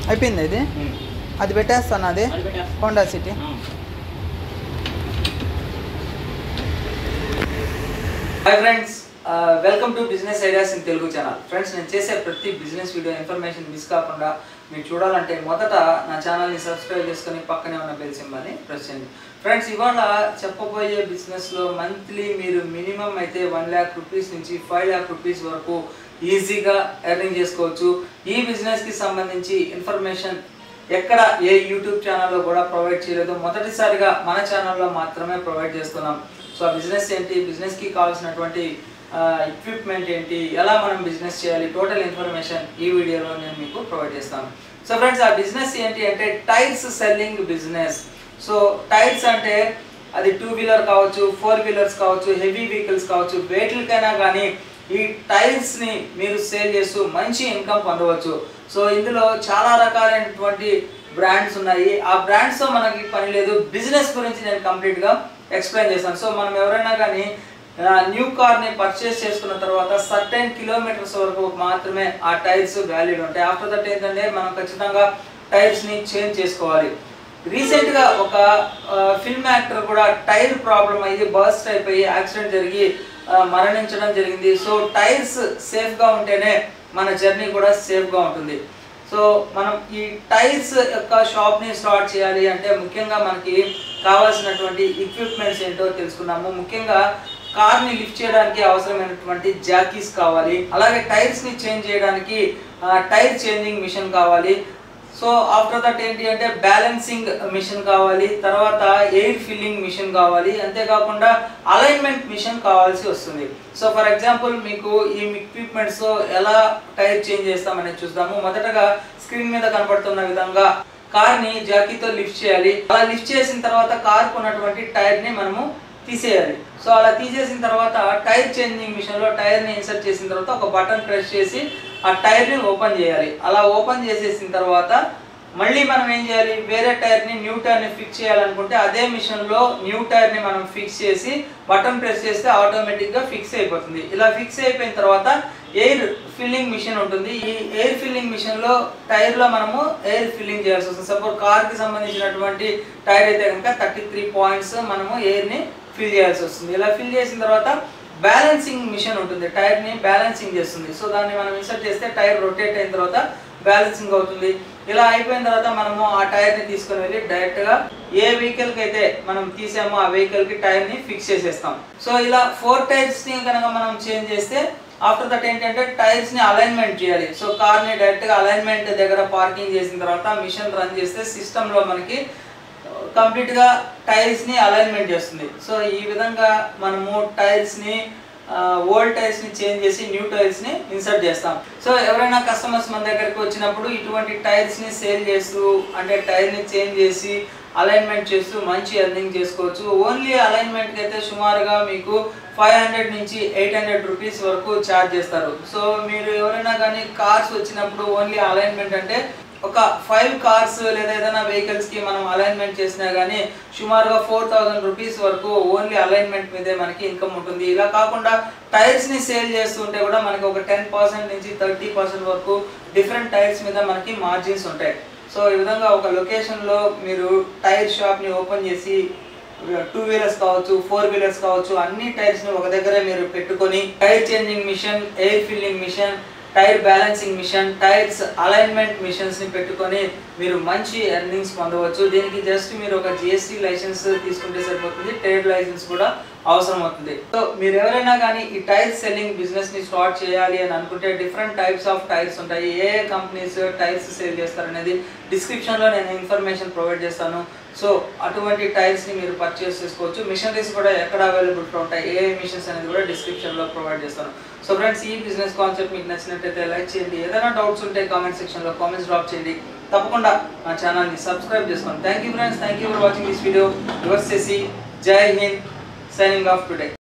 అయిపోయింది ఇది అది పెట్టేస్తాను అది అది పెట్టేస్తా. Honda City hi friends welcome to business ideas in Telugu channel friends నేను చేసే ప్రతి బిజినెస్ వీడియో ఇన్ఫర్మేషన్ మిస్ కాకుండా మీరు చూడాలంటే మొదట నా ఛానల్ని సబ్స్క్రైబ్ చేసుకొని పక్కనే ఉన్న బెల్ సింబల్ని ప్రెస్ చేయండి ఫ్రెండ్స్ ఇవాళ చెప్పబోయే బిజినెస్లో మంత్లీ మీరు మినిమం అయితే వన్ ల్యాక్ రూపీస్ నుంచి ఫైవ్ ల్యాక్ రూపీస్ వరకు ఈజీగా ఎర్నింగ్ చేసుకోవచ్చు ఈ బిజినెస్కి సంబంధించి ఇన్ఫర్మేషన్ ఎక్కడ ఏ యూట్యూబ్ ఛానల్లో కూడా ప్రొవైడ్ చేయలేదు మొదటిసారిగా మన ఛానల్లో మాత్రమే ప్రొవైడ్ చేస్తున్నాం సో ఆ బిజినెస్ ఏంటి బిజినెస్కి కావాల్సినటువంటి ఎక్విప్మెంట్ ఏంటి ఎలా మనం బిజినెస్ చేయాలి టోటల్ ఇన్ఫర్మేషన్ ఈ వీడియోలో నేను మీకు ప్రొవైడ్ చేస్తాను సో ఫ్రెండ్స్ ఆ బిజినెస్ ఏంటి అంటే tyres selling business so tyres అంటే అది టూ వీలర్ కావచ్చు ఫోర్ వీలర్స్ కావచ్చు హెవీ వెహికల్స్ కావచ్చు వేటికైనా కానీ ఈ టైల్స్ ని మీరు సేల్ చేస్తూ మంచి ఇన్కమ్ పొందవచ్చు సో ఇందులో చాలా రకాలైనటువంటి బ్రాండ్స్ ఉన్నాయి ఆ బ్రాండ్స్ తో మనకి పని లేదు బిజినెస్ గురించి నేను కంప్లీట్ గా ఎక్స్ప్లెయిన్ చేస్తాను సో మనం ఎవరైనా కానీ న్యూ కార్ ని పర్చేస్ చేసుకున్న తర్వాత సర్టెన్ కిలోమీటర్స్ వరకు మాత్రమే ఆ టైర్స్ వ్యాలిడ్ ఉంటాయి ఆఫ్టర్ దట్ ఏంటంటే మనం ఖచ్చితంగా టైర్స్ ని చేంజ్ చేసుకోవాలి రీసెంట్ గా ఒక ఫిల్మ్ యాక్టర్ కూడా టైర్ ప్రాబ్లం అయ్యి బర్స్ట్ అయిపోయి యాక్సిడెంట్ జరిగి ఆ, మరణించడం జరిగింది సో టైర్స్ సేఫ్ గా ఉంటేనే మన జర్నీ కూడా సేఫ్ గా ఉంటుంది సో మనం ఈ టైర్స్ యొక్క షాప్ ని స్టార్ట్ చేయాలి అంటే ముఖ్యంగా మనకి కావాల్సినటువంటి ఎక్విప్మెంట్స్ ఏంటో తెలుసుకున్నాము ముఖ్యంగా కార్ ని లిఫ్ట్ చేయడానికి అవసరమైనటువంటి జాకీస్ కావాలి అలాగే టైర్స్ ని చేంజ్ చేయడానికి టైర్ చేంజింగ్ మిషన్ కావాలి సో ఆఫ్టర్ దట్ ఏంటి అంటే బ్యాలెన్సింగ్ మిషన్ కావాలి తర్వాత ఎయిర్ ఫిల్లింగ్ మిషన్ కావాలి అంతేకాకుండా అలైన్మెంట్ మిషన్ కావాల్సి వస్తుంది సో ఫర్ ఎగ్జాంపుల్ మీకు ఈ ఎక్విప్మెంట్స్ ఎలా టైర్ చేంజ్ చేస్తామనేది చూద్దాము మొదటగా స్క్రీన్ మీద కనపడుతున్న విధంగా కార్ ని జాకీతో లిఫ్ట్ చేయాలి అలా లిఫ్ట్ చేసిన తర్వాత కార్ ఉన్నటువంటి టైర్ ని మనము తీసేయాలి సో అలా తీసేసిన తర్వాత టైర్ చేంజింగ్ మిషన్ లో టైర్ ని ఇన్సర్ట్ చేసిన తర్వాత ఒక బటన్ ప్రెస్ చేసి ఆ టైర్ ని ఓపెన్ చేయాలి అలా ఓపెన్ చేసేసిన తర్వాత మళ్ళీ మనం ఏం చేయాలి వేరే టైర్ ని న్యూ టైర్ ని ఫిక్స్ చేయాలనుకుంటే అదే మిషన్ లో న్యూ టైర్ ని మనం ఫిక్స్ చేసి బటన్ ప్రెస్ చేస్తే ఆటోమేటిక్ గా ఫిక్స్ అయిపోతుంది ఇలా ఫిక్స్ అయిపోయిన తర్వాత ఎయిర్ ఫిల్లింగ్ మిషన్ ఉంటుంది ఈ ఎయిర్ ఫిల్లింగ్ మిషన్ లో టైర్ లో మనము ఎయిర్ ఫిల్లింగ్ చేయాల్సి వస్తుంది సపోజ్ కార్ కి సంబంధించినటువంటి టైర్ అయితే కనుక థర్టీ త్రీ పాయింట్స్ మనము ఎయిర్ ని ఫిల్ చేయాల్సి వస్తుంది ఇలా ఫిల్ చేసిన తర్వాత బ్యాలెన్సింగ్ మిషన్ ఉంటుంది టైర్ ని బ్యాలెన్సింగ్ చేస్తుంది సో దాన్ని మనం ఇన్సర్ట్ చేస్తే టైర్ రొటేట్ అయిన తర్వాత బ్యాలెన్సింగ్ అవుతుంది ఇలా అయిపోయిన తర్వాత మనము ఆ టైర్ ని తీసుకొని వెళ్ళి డైరెక్ట్ గా ఏ వెహికల్ కి అయితే మనం తీసామో ఆ వెహికల్ కి టైర్ ని ఫిక్స్ చేసేస్తాం సో ఇలా ఫోర్ టైర్స్ ని కనుక మనం చేంజ్ చేస్తే ఆఫ్టర్ దట్ ఏంటంటే టైర్స్ ని అలైన్మెంట్ చేయాలి సో కార్ ని డైరెక్ట్ గా అలైన్మెంట్ దగ్గర పార్కింగ్ చేసిన తర్వాత మిషన్ రన్ చేస్తే సిస్టమ్ లో మనకి కంప్లీట్ గా టైల్స్ ని అలైన్మెంట్ చేస్తుంది సో ఈ విధంగా మనము టైల్స్ ని ఓల్డ్ టైల్స్ ని చేంజ్ చేసి న్యూ టైల్స్ ని ఇన్సర్ట్ చేస్తాం సో ఎవరైనా కస్టమర్స్ మన దగ్గరికి వచ్చినప్పుడు ఇటువంటి టైల్స్ ని సేల్ చేస్తూ అంటే టైర్ ని చేంజ్ చేసి అలైన్మెంట్ చేస్తూ మంచి ఎర్నింగ్ చేసుకోవచ్చు ఓన్లీ అలైన్మెంట్ కి అయితే సుమారుగా మీకు ఫైవ్ హండ్రెడ్ నుంచి ఎయిట్ హండ్రెడ్ రూపీస్ వరకు ఛార్జ్ చేస్తారు సో మీరు ఎవరైనా కానీ కార్స్ వచ్చినప్పుడు ఓన్లీ అలైన్మెంట్ అంటే ఒక ఫైవ్ కార్స్ లేదా ఏదైనా వెహికల్స్ కి మనం అలైన్మెంట్ చేసినా గానీ సుమారుగా ఫోర్ థౌసండ్ రూపీస్ వరకు ఓన్లీ అలైన్మెంట్ మీదే మనకి ఇన్కమ్ ఉంటుంది ఇలా కాకుండా టైర్స్ ని సేల్ చేస్తుంటే కూడా మనకి ఒక టెన్ పర్సెంట్ నుంచి థర్టీ పర్సెంట్ వరకు డిఫరెంట్ టైర్స్ మీద మనకి మార్జిన్స్ ఉంటాయి సో ఈ విధంగా ఒక లొకేషన్ లో మీరు టైర్ షాప్ ని ఓపెన్ చేసి టూ వీలర్స్ కావచ్చు ఫోర్ వీలర్స్ కావచ్చు అన్ని టైర్స్ ని ఒక దగ్గరే మీరు పెట్టుకొని tyre changing machine air filling machine tyre balancing machine tyres alignment machines ని పెట్టుకొని మీరు మంచి ఎర్నింగ్స్ పొందవచ్చు దీనికి జస్ట్ మీరు ఒక జిఎస్టీ లైసెన్స్ తీసుకుంటే సరిపోతుంది ట్రేడ్ లైసెన్స్ కూడా అవసరం అవుతుంది సో మీరు ఎవరైనా కానీ ఈ టైర్ సెల్లింగ్ బిజినెస్ ని స్టార్ట్ చేయాలి అని అనుకుంటే డిఫరెంట్ టైప్స్ ఆఫ్ టైర్స్ ఉంటాయి ఏ ఏ కంపెనీస్ టైర్స్ సేల్ చేస్తారనేది డిస్క్రిప్షన్ లో నేను ఇన్ఫర్మేషన్ ప్రొవైడ్ చేస్తాను సో అటువంటి టైర్స్ ని మీరు పర్చేస్ చేసుకోవచ్చు మిషనరీస్ కూడా ఎక్కడ అవైలబుల్ ఉంటాయి ఏ మిషన్స్ అనేది కూడా డిస్క్రిప్షన్ లో ప్రొవైడ్ చేస్తాను సో ఫ్రెండ్స్ ఈ బిజినెస్ కాన్సెప్ట్ మీకు నచ్చినట్టయితే లైక్ చేయండి ఏదైనా డౌట్స్ ఉంటే కామెంట్ సెక్షన్ లో కామెంట్స్ డ్రాప్ చేయండి తప్పకుండా నా ఛానల్ ని సబ్స్క్రైబ్ చేసుకోండి thank you friends thank you for watching this video your సెసి జై హింద్ సైనింగ్ ఆఫ్ టుడే